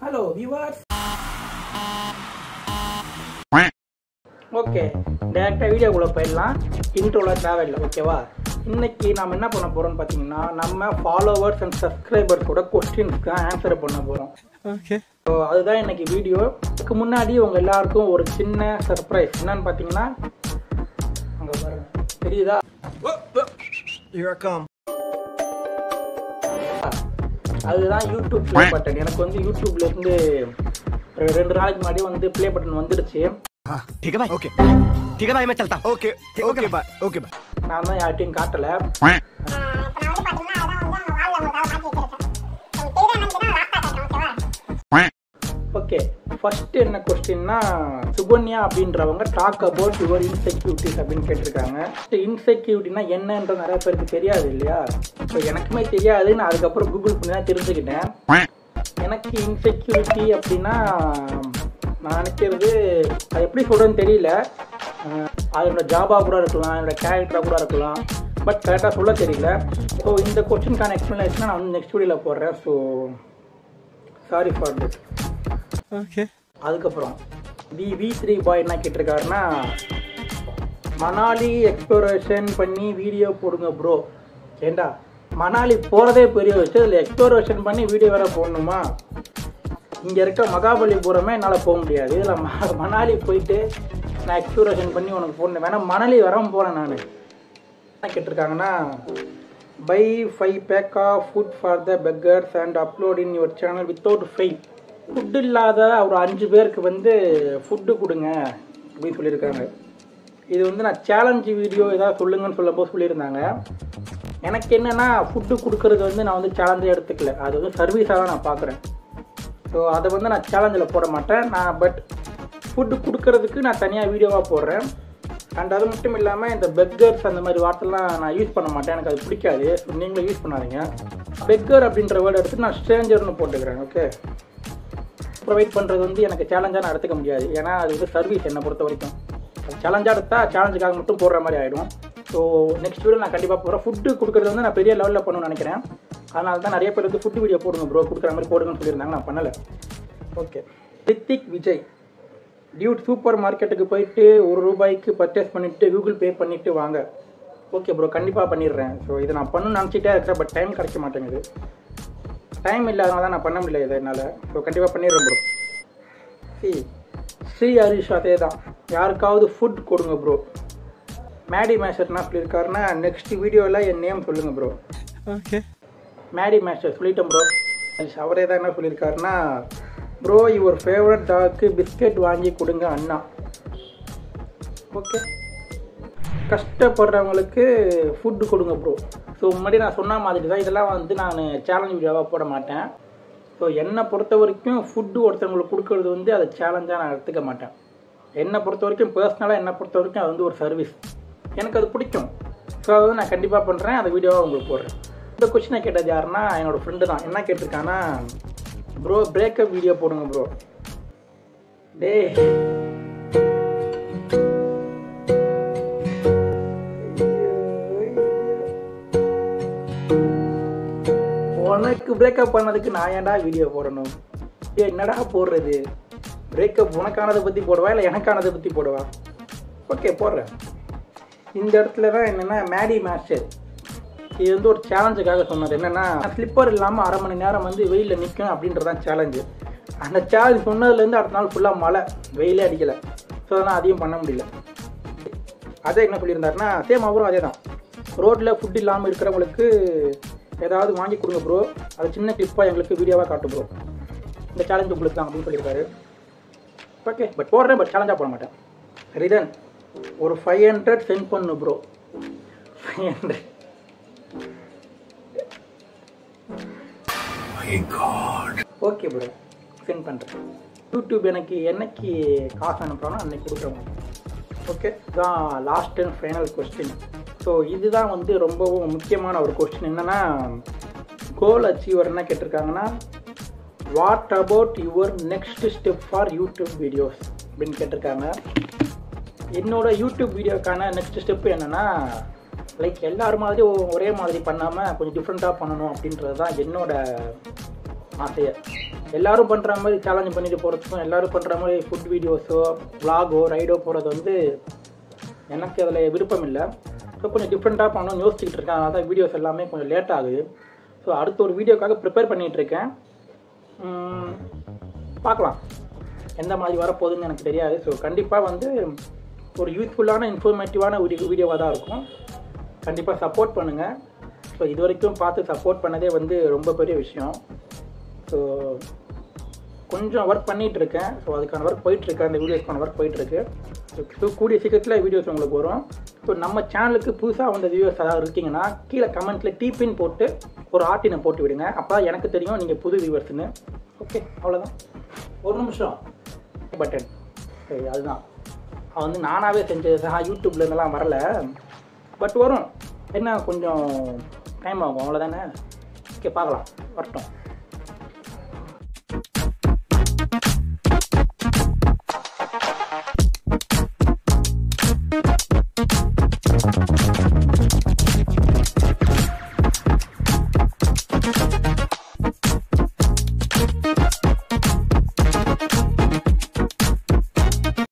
Hello viewers okay டேரெக்டாக வீடியோக்குள்ளே போயிடலாம் இன்ட்ரோவில் தேவையில்லை ஓகேவா இன்னைக்கு நாம் என்ன பண்ண போகிறோம்னு பார்த்தீங்கன்னா நம்ம ஃபாலோவர்ஸ் அண்ட் சப்ஸ்கிரைபர்ஸோட கொஸ்டின்ஸ்க்கு ஆன்சர் பண்ண போகிறோம் Okay. ஸோ அதுதான் இன்னைக்கு வீடியோ இதுக்கு முன்னாடி உங்கள் எல்லாருக்கும் ஒரு சின்ன சர்ப்ரைஸ் என்னன்னு பார்த்தீங்கன்னா அங்கே பாருங்க தெரியுதா Here I come. அதுதான் யூடியூப் ப்ளே பட்டன் எனக்கு வந்து யூடியூப்ல இருந்து ஒரு ரெண்டு நாளைக்கு முன்னாடி வந்து ப்ளே பட்டன் வந்துடுச்சு हाँ ठीक है भाई ओके ठीक है भाई मैं चलता हूँ okay okay bye okay bye நான் தான் யார்ட்டையும் காட்டல ஓகே ஃபர்ஸ்ட் என்ன கொஸ்டின்னா சுகன்யா அப்படின்றவங்க டாக் அபவுட் யுவர் இன்செக்யூரிட்டிஸ் அப்படின்னு கேட்டிருக்காங்க இன்செக்யூரிட்டினா என்னன்றது நிறைய பேருக்கு தெரியாது இல்லையா ஸோ எனக்குமே தெரியாது நான் அதுக்கப்புறம் கூகுள் பண்ணி தான் தெரிஞ்சுக்கிட்டேன் எனக்கு இன்செக்யூரிட்டி அப்படின்னா நான் நினைக்கிறது அது எப்படி சொல்கிறேன்னு தெரியல அஹ் அதோட ஜாபாக கூட இருக்கலாம் என்னோட கேரக்டராக கூட இருக்கலாம் பட் கரெக்டாக சொல்ல தெரியல ஸோ இந்த கொஸ்டினுக்கான எக்ஸ்ப்ளனேஷன் நான் வந்து நெக்ஸ்ட் வீடியோவில் போடுறேன் so sorry for this okay அதுக்கப்புறம் வி வி த்ரீ பாய் என்ன கேட்டிருக்காருன்னா மணாலி எக்ஸ்ப்ளோரேஷன் பண்ணி வீடியோ போடுங்க ப்ரோ ஏண்டா மணாலி போகிறதே பெரிய வச்சு அதில் எக்ஸ்ப்ளோரேஷன் பண்ணி வீடியோ வேற போடணுமா இங்கே இருக்க மகாபலிபுரமே என்னால் போக முடியாது இதில் ம மணாலி போயிட்டு நான் எக்ஸ்ப்ளோரேஷன் பண்ணி உனக்கு போடணும் வேணா மணாலி வரவும் போகிறேன் நான் என்ன கேட்டிருக்காங்கன்னா buy five pack of food for the beggars and upload in your channel without fail food இல்லாத ஒரு அஞ்சு பேருக்கு வந்து ஃபுட்டு கொடுங்க அப்படின்னு சொல்லியிருக்காங்க இது வந்து நான் சேலஞ்சு வீடியோ ஏதாவது சொல்லுங்கன்னு சொல்லும்போது சொல்லியிருந்தாங்க எனக்கு என்னென்னா ஃபுட்டு கொடுக்கறது வந்து நான் வந்து சேலஞ்சே எடுத்துக்கல அது வந்து சர்வீஸாக தான் நான் பார்க்குறேன் ஸோ அதை வந்து நான் சேலஞ்சில் போட மாட்டேன் நான் பட் ஃபுட்டு கொடுக்கறதுக்கு நான் தனியாக வீடியோவாக போடுறேன் அண்ட் அது மட்டும் இல்லாமல் இந்த பெக்கர்ஸ் அந்த மாதிரி வார்த்தைலாம் நான் யூஸ் பண்ண மாட்டேன் எனக்கு அது பிடிக்காது ஸோ நீங்களும் யூஸ் பண்ணாதீங்க பெக்கர் அப்படின்ற வேர்டு எடுத்து நான் ஸ்ட்ரேஞ்சர்னு போட்டுக்கிறேன் ஓகே ப்ரொவைட் பண்ணுறது வந்து எனக்கு சேலஞ்சாக நான் எடுத்துக்க முடியாது ஏன்னா அது வந்து சர்வீஸ் என்னை பொறுத்த வரைக்கும் சேலஞ்சாக எடுத்தால் சேலஞ்சுக்காக மட்டும் போடுற மாதிரி ஆகிடும் ஸோ நெக்ஸ்ட் வீடியோ நான் கண்டிப்பாக போடுறேன் ஃபுட்டு கொடுக்குறது வந்து நான் பெரிய லெவலில் பண்ணணும்னு நினைக்கிறேன் அதனால தான் நிறைய பேர் வந்து ஃபுட்டு வீடியோ போடுங்க ப்ரோ கொடுக்குற மாதிரி போடுங்கன்னு சொல்லியிருந்தாங்க நான் பண்ணலை okay Rithik Vijay dude super மார்க்கெட்டுக்கு போயிட்டு ஒரு ரூபாய்க்கு பர்ச்சேஸ் பண்ணிவிட்டு கூகுள் பே பண்ணிவிட்டு வாங்க ஓகே ப்ரோ கண்டிப்பாக பண்ணிடுறேன் ஸோ இதை நான் பண்ணணும்னு நினச்சிட்டே இருக்கிறேன் பட் டைம் கிடைக்க மாட்டேங்குது டைம் இல்லாதனால தான் நான் பண்ண முடியல இதை என்னால் ஸோ கண்டிப்பாக பண்ணிடுறேன் ப்ரோ சி ஸ்ரீ ஹரிஷ் அதே தான் யாருக்காவது ஃபுட் கொடுங்க ப்ரோ மேடி மேஸ்டர் என்ன சொல்லியிருக்காருன்னா நெக்ஸ்ட் வீடியோவில் என் நேம் சொல்லுங்கள் ப்ரோ ओके மேடி மேஸ்டர் சொல்லிட்டேன் ப்ரோ அவரே தான் என்ன சொல்லியிருக்காருன்னா bro your favourite dog biscuit வாங்கி கொடுங்க அண்ணா ஓகே கஷ்டப்படுறவங்களுக்கு ஃபுட்டு கொடுங்க ப்ரோ ஸோ முன்னாடி நான் சொன்ன மாதிரி தான் இதெல்லாம் வந்து நான் சேலஞ்ச் வீடியோவாக போட மாட்டேன் ஸோ என்னை பொறுத்த வரைக்கும் ஃபுட்டு ஒருத்தவங்களுக்கு கொடுக்கறது வந்து அதை சேலஞ்சாக நான் எடுத்துக்க மாட்டேன் என்னை பொறுத்த வரைக்கும் பர்சனலாக என்னை பொறுத்த வரைக்கும் அது வந்து ஒரு சர்வீஸ் எனக்கு அது பிடிக்கும் ஸோ அதை வந்து நான் கண்டிப்பாக பண்ணுறேன் அந்த வீடியோவாக உங்களுக்கு போடுறேன் இந்த கொஸ்டினை கேட்டது யாருன்னா என்னோட ஃப்ரெண்டு தான் என்ன கேட்டிருக்கான்னா ப்ரோ பிரேக்கப் வீடியோ போடுங்க ப்ரோ டேய் உனக்கு பிரேக்கப் பண்ணதுக்கு நான் ஏன்டா வீடியோ போடணும் ஏய், என்னடா போடுறது பிரேக்கப் உனக்கானதை பற்றி போடவா இல்லை எனக்கானதை பற்றி போடவா ஓகே போடுறேன் இந்த இடத்துல தான் என்னென்னா மேடி மாஸ்டர் இது வந்து ஒரு சேலஞ்சுக்காக சொன்னது என்னென்னா ஸ்லிப்பர் இல்லாமல் அரை மணி நேரம் வந்து வெயிலில் நிற்கும் அப்படின்றதான் சேலஞ்சு அந்த சேலஞ்ச் சொன்னதுலேருந்து அடுத்த நாள் ஃபுல்லாக மழை வெயிலே அடிக்கலை ஸோ அதனால் அதையும் பண்ண முடியல அதே என்ன சொல்லியிருந்தாருன்னா சேம் அவரும் அதே தான் ரோட்டில் ஃபுட் இல்லாமல் இருக்கிறவங்களுக்கு ஏதாவது வாங்கி கொடுங்க ப்ரோ அது சின்ன கிளிப்பாக எங்களுக்கு வீடியோவாக காட்டு ப்ரோ இந்த சேலஞ்ச் உங்களுக்கு தான் அப்படின்னு சொல்லியிருக்காரு ஓகே பட் போடுறேன் பட் சேலஞ்சாக போட மாட்டேன் ரிதன் ஒரு ஃபைவ் ஹண்ட்ரட் சென்ட் பண்ணு bro five hundred okay bro send பண்ணுறேன் யூடியூப் எனக்கு என்னைக்கு காசு அனுப்புகிறானோ அன்னைக்கு கொடுக்குறேன் ஓகே தான் last and final question so இதுதான் வந்து ரொம்பவும் முக்கியமான ஒரு கொஸ்டின் என்னென்னா கோல் அச்சீவர் என்ன கேட்டிருக்காங்கன்னா what about your next step for YouTube videos அப்படின்னு கேட்டிருக்காங்க என்னோட யூடியூப் வீடியோக்கான நெக்ஸ்ட் ஸ்டெப் என்னென்னா லைக் எல்லாரும் மாதிரி ஒ- ஒரே மாதிரி பண்ணாமல் கொஞ்சம் டிஃப்ரெண்ட்டாக பண்ணணும் அப்படின்றது தான் என்னோட ஆசையை எல்லாரும் பண்ணுற மாதிரி சேலஞ்ச் பண்ணிட்டு போகிறதுக்கும் எல்லாரும் பண்ணுற மாதிரி ஃபுட் வீடியோஸோ vlog-ஓ ரைடோ போகிறது வந்து எனக்கு அதில் விருப்பம் இல்லை ஸோ கொஞ்சம் டிஃப்ரெண்ட்டாக பண்ணணும்னு யோசிச்சுக்கிட்டு இருக்கேன் அதனால தான் வீடியோஸ் எல்லாமே கொஞ்சம் லேட் ஆகுது ஸோ அடுத்த ஒரு வீடியோக்காக ப்ரிப்பேர் பண்ணிகிட்டு இருக்கேன் உம், பார்க்கலாம் எந்த மாதிரி வரப்போகுதுன்னு எனக்கு தெரியாது ஸோ கண்டிப்பாக வந்து ஒரு யூஸ்ஃபுல்லான இன்ஃபர்மேட்டிவான ஒரு வீடியோவாக தான் இருக்கும் கண்டிப்பாக சப்போர்ட் பண்ணுங்கள் ஸோ இது வரைக்கும் பார்த்து சப்போர்ட் பண்ணதே வந்து ரொம்ப பெரிய விஷயம் ஸோ கொஞ்சம் ஒர்க் பண்ணிட்டு இருக்கேன் ஸோ அதுக்கான ஒர்க் போயிட்டு இருக்கு அந்த வீடியோஸ்க்கான ஒர்க் போயிட்டு இருக்கு ஸோ கூடிய சீக்கிரத்தில் வீடியோஸ் உங்களுக்கு வரும் ஸோ நம்ம சேனலுக்கு புதுசாக வந்த வியூவர்ஸ் ஏதாவது இருக்கீங்கன்னா கீழே கமெண்ட்ல டீப்பின் போட்டு ஒரு ஆர்டினை போட்டு விடுங்க அப்போ எனக்கு தெரியும் நீங்கள் புது வியூவர்ஸ்னு ஓகே அவ்வளோதான் ஒரு நிமிஷம் பட்டன் சரி அதுதான் அது வந்து நானாகவே செஞ்சது தான் யூடியூப்ல இருந்தெல்லாம் வரல பட் வரும் என்ன கொஞ்சம் டைம் ஆகும் அவ்வளோதானே ஓகே பார்க்கலாம் வரட்டும்